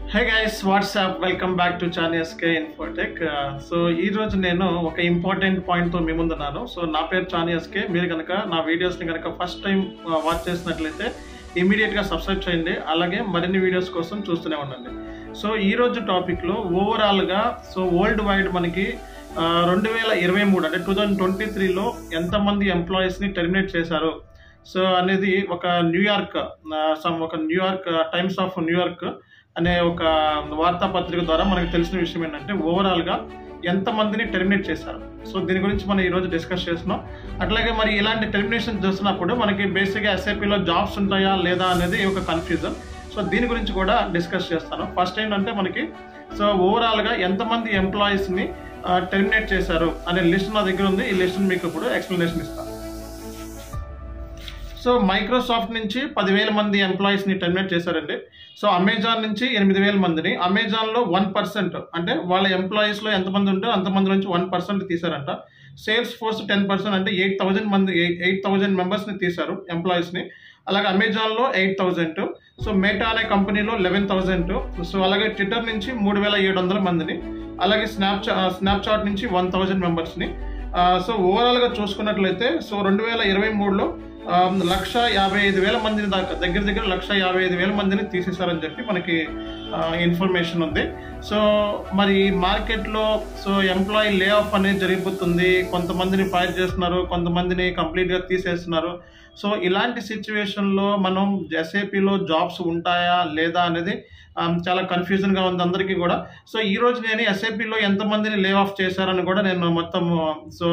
hey guys what's up welcome back to చానియస్కే infotech so ఈ రోజు నేను ఒక ఇంపార్టెంట్ పాయింట్తో మీ ముందున్నాను సో నా పేరు చానియస్కే మీరు కనుక నా వీడియోస్ని కనుక ఫస్ట్ టైం వాచ్ చేసినట్లయితే ఇమీడియట్గా సబ్స్క్రైబ్ చేయండి అలాగే మరిన్ని వీడియోస్ కోసం చూస్తూనే ఉండండి సో ఈ రోజు టాపిక్లో ఓవరాల్గా సో వరల్డ్ వైడ్ మనకి రెండు వేల ఇరవై మూడు అంటే టూ థౌజండ్ ట్వంటీ త్రీలో ఎంతమంది ఎంప్లాయీస్ని టెర్మినేట్ చేశారు సో అనేది ఒక న్యూయార్క్ సమ్ ఒక న్యూయార్క్ టైమ్స్ ఆఫ్ న్యూయార్క్ అనే ఒక వార్తాపత్రిక ద్వారా మనకు తెలిసిన విషయం ఏంటంటే ఓవరాల్గా ఎంతమందిని టెర్మినేట్ చేశారు సో దీని గురించి మనం ఈరోజు డిస్కస్ చేస్తున్నాం అట్లాగే మరి ఇలాంటి టెర్మినేషన్ చేస్తున్నప్పుడు మనకి బేసిక్గా ఎస్ఐపిలో జాబ్స్ ఉంటాయా లేదా అనేది ఒక కన్ఫ్యూజన్ సో దీని గురించి కూడా డిస్కస్ చేస్తాను ఫస్ట్ ఏంటంటే మనకి సో ఓవరాల్గా ఎంతమంది ఎంప్లాయీస్ని టెర్మినేట్ చేశారు అనే లిస్ట్ నా దగ్గర ఉంది ఈ లిస్ట్ మీకు ఇప్పుడు ఎక్స్ప్లెనేషన్ ఇస్తాను సో మైక్రోసాఫ్ట్ నుంచి పదివేల మంది ఎంప్లాయీస్ని టెర్మినేట్ చేశారండి సో అమెజాన్ నుంచి ఎనిమిది వేల మందిని అమెజాన్లో వన్ పర్సెంట్ అంటే వాళ్ళ ఎంప్లాయీస్లో ఎంతమంది ఉంటే అంతమంది నుంచి వన్ పర్సెంట్ తీశారంట సేల్స్ ఫోర్స్ టెన్ పర్సెంట్ అంటే ఎయిట్ థౌజండ్ మంది ఎయిట్ థౌజండ్ మెంబర్స్ని తీశారు ఎంప్లాయీస్ని అలాగే అమెజాన్లో ఎయిట్ థౌజండ్ సో మేటా అనే కంపెనీలో లెవెన్ థౌజండ్ సో అలాగే ట్విట్టర్ నుంచి మూడు వేల ఏడు వందల మందిని అలాగే స్నాప్చా స్నాప్చాట్ నుంచి వన్ థౌజండ్ మెంబర్స్ని సో ఓవరాల్గా చూసుకున్నట్లయితే సో రెండు వేల ఇరవై మూడులో లక్ష యాభై ఐదు వేల మందిని దాకా దగ్గర దగ్గర లక్ష యాభై ఐదు వేల మందిని తీసేశారని చెప్పి మనకి ఇన్ఫర్మేషన్ ఉంది సో మరి మార్కెట్లో సో ఎంప్లాయీ లే ఆఫ్ అనేది జరిగిపోతుంది కొంతమందిని ఫైర్ చేస్తున్నారు కొంతమందిని కంప్లీట్గా తీసేస్తున్నారు సో ఇలాంటి సిచ్యువేషన్లో మనం ఎస్ఏపిలో జాబ్స్ ఉంటాయా లేదా అనేది చాలా కన్ఫ్యూజన్గా ఉంది అందరికీ కూడా సో ఈ రోజు నేను ఎస్ఐపిలో ఎంతమందిని లే ఆఫ్ చేశారని కూడా నేను మొత్తం సో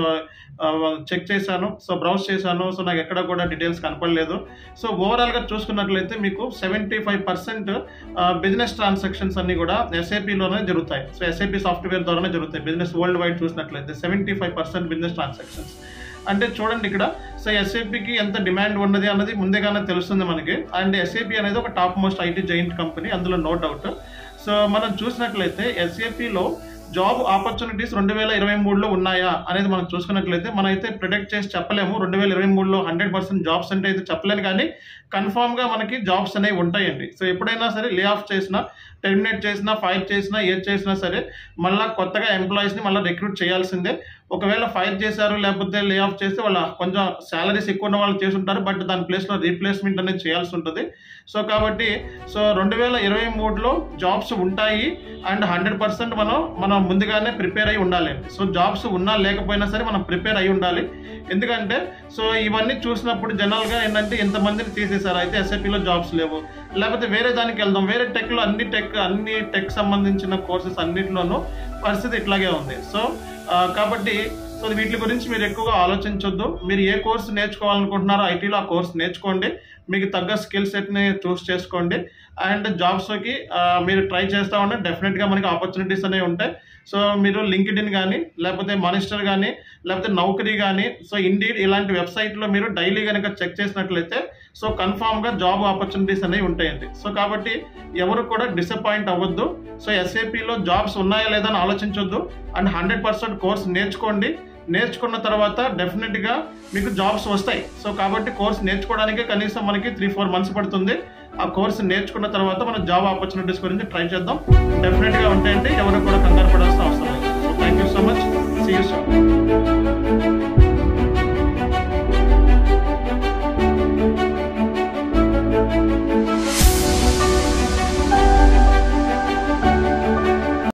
చెక్ చేశాను సో బ్రౌజ్ చేశాను సో నాకు ఎక్కడ కూడా డీటెయిల్స్ కనపడలేదు సో ఓవరాల్గా చూసుకున్నట్లయితే మీకు seventy five percent business transactions అన్ని కూడా ఎస్ఐపిలోనే జరుగుతాయి సో ఎస్ఐపి సాఫ్ట్వేర్ ద్వారానే జరుగుతాయి బిజినెస్ వరల్డ్ వైడ్ చూసినట్లయితే seventy five percent business transactions అంటే చూడండి ఇక్కడ సో ఎస్ఏపికి ఎంత డిమాండ్ ఉన్నది అన్నది ముందేగానే తెలుస్తుంది మనకి అండ్ ఎస్ఏపి అనేది ఒక top most IT giant company అందులో నో డౌట్ సో మనం చూసినట్లయితే ఎస్ఏపిలో జాబ్ ఆపర్చునిటీస్ రెండు వేల ఇరవై మూడులో ఉన్నాయా అనేది మనం చూసుకున్నట్లయితే మనం అయితే ప్రిడిక్ట్ చేసి చెప్పలేము రెండు వేల ఇరవై మూడులో హండ్రెడ్ పర్సెంట్ జాబ్స్ అంటే అయితే చెప్పలేను కానీ కన్ఫామ్గా మనకి జాబ్స్ అనేవి ఉంటాయండి సో ఎప్పుడైనా సరే లే ఆఫ్ చేసినా టెర్మినేట్ చేసినా ఫైర్ చేసినా ఏది చేసినా సరే మళ్ళీ కొత్తగా ఎంప్లాయీస్ని మళ్ళీ రిక్రూట్ చేయాల్సిందే ఒకవేళ ఫైర్ చేశారు లేకపోతే లే ఆఫ్ చేస్తే వాళ్ళ కొంచెం శాలరీస్ ఎక్కువ ఉన్న వాళ్ళు చేసి ఉంటారు బట్ దాని ప్లేస్లో రీప్లేస్మెంట్ అనేది చేయాల్సి ఉంటుంది సో కాబట్టి సో రెండు వేల ఇరవై మూడులో జాబ్స్ ఉంటాయి అండ్ హండ్రెడ్ పర్సెంట్ మనం మనం ముందుగానే ప్రిపేర్ అయి ఉండాలి సో జాబ్స్ ఉన్నా లేకపోయినా సరే మనం ప్రిపేర్ అయి ఉండాలి ఎందుకంటే సో ఇవన్నీ చూసినప్పుడు జనరల్గా ఏంటంటే ఇంతమందిని తీసేశారు అయితే ఎస్ఐపిలో జాబ్స్ లేవు లేకపోతే వేరే దానికి వెళ్దాం వేరే టెక్లో అన్ని టెక్ అన్ని టెక్ సంబంధించిన కోర్సెస్ అన్నింటిలోనూ పరిస్థితి ఇట్లాగే ఉంది సో కాబట్టి సో వీటి గురించి మీరు ఎక్కువగా ఆలోచించొద్దు మీరు ఏ కోర్స్ నేర్చుకోవాలనుకుంటున్నారో ఐటీలో ఆ కోర్స్ నేర్చుకోండి మీకు తగ్గ స్కిల్ సెట్ని చూస్ చేసుకోండి అండ్ జాబ్స్కి మీరు ట్రై చేస్తూ ఉంటే డెఫినెట్గా మనకి ఆపర్చునిటీస్ అనేవి ఉంటాయి సో మీరు లింక్డ్ ఇన్ కానీ లేకపోతే మానిస్టర్ కానీ లేకపోతే నౌకరీ కానీ సో ఇండీడ్ ఇలాంటి వెబ్సైట్లో మీరు డైలీ కనుక చెక్ చేసినట్లయితే సో కన్ఫామ్గా జాబ్ ఆపర్చునిటీస్ అనేవి ఉంటాయండి సో కాబట్టి ఎవరు కూడా డిసప్పాయింట్ అవ్వద్దు సో ఎస్ఏపిలో జాబ్స్ ఉన్నాయా లేదా అని ఆలోచించొద్దు అండ్ హండ్రెడ్ పర్సెంట్ కోర్స్ నేర్చుకోండి నేర్చుకున్న తర్వాత డెఫినెట్గా మీకు జాబ్స్ వస్తాయి సో కాబట్టి కోర్స్ నేర్చుకోవడానికి కనీసం మనకి త్రీ ఫోర్ మంత్స్ పడుతుంది ఆ కోర్స్ నేర్చుకున్న తర్వాత మనం జాబ్ ఆపర్చునిటీస్ గురించి ట్రై చేద్దాం డెఫినెట్గా ఉంటాయండి ఎవరు కూడా కంగారు పడాల్సిన అవసరం లేదు so thank you so much see you so